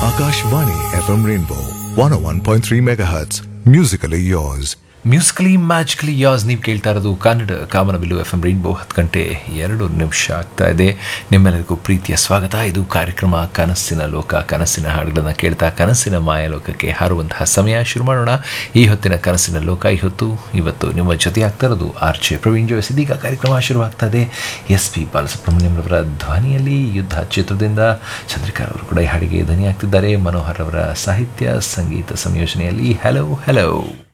Akashvani FM Rainbow 101.3 MHz. Musically yours. Musically magically yours ನೀವು ಕೇಳ್ತಾ ಇರೋದು ಕನ್ನಡ ಕಾಮನಬಿಲ್ಲು ಎಫ್ ಎಂ ರೈನ್ಬೋ ಹತ್ತು ಗಂಟೆ ಎರಡು ನಿಮಿಷ ಆಗ್ತಾ ಇದೆ ನಿಮ್ಮೆಲ್ಲರಿಗೂ ಪ್ರೀತಿಯ ಸ್ವಾಗತ ಇದು ಕಾರ್ಯಕ್ರಮ ಕನಸಿನ ಲೋಕ ಕನಸಿನ ಹಾಡುಗಳನ್ನು ಕೇಳ್ತಾ ಕನಸಿನ ಮಾಯಲೋಕಕ್ಕೆ ಹಾರುವಂತಹ ಸಮಯ ಶುರು ಮಾಡೋಣ ಈ ಹೊತ್ತಿನ ಕನಸಿನ ಲೋಕ ಈ ಹೊತ್ತು ಇವತ್ತು ನಿಮ್ಮ ಜೊತೆ ಆಗ್ತಾ ಇರೋದು ಆರ್ ಜೆ ಪ್ರವೀಣ್ ಜೋಯ್ಸ್ ಇದೀಗ ಕಾರ್ಯಕ್ರಮ ಶುರುವಾಗ್ತಾ ಇದೆ ಎಸ್ ಪಿ ಬಾಲಸುಬ್ರಹ್ಮಣ್ಯಂರವರ ಧ್ವನಿಯಲ್ಲಿ ಯುದ್ಧ ಚಿತ್ರದಿಂದ ಚಂದ್ರಿಕಾ ಅವರು ಕೂಡ ಈ ಹಾಡಿಗೆ ಧ್ವನಿ ಆಗ್ತಿದ್ದಾರೆ ಮನೋಹರ್ ಅವರ ಸಾಹಿತ್ಯ ಸಂಗೀತ ಸಂಯೋಜನೆಯಲ್ಲಿ ಹಲೋ ಹಲೋ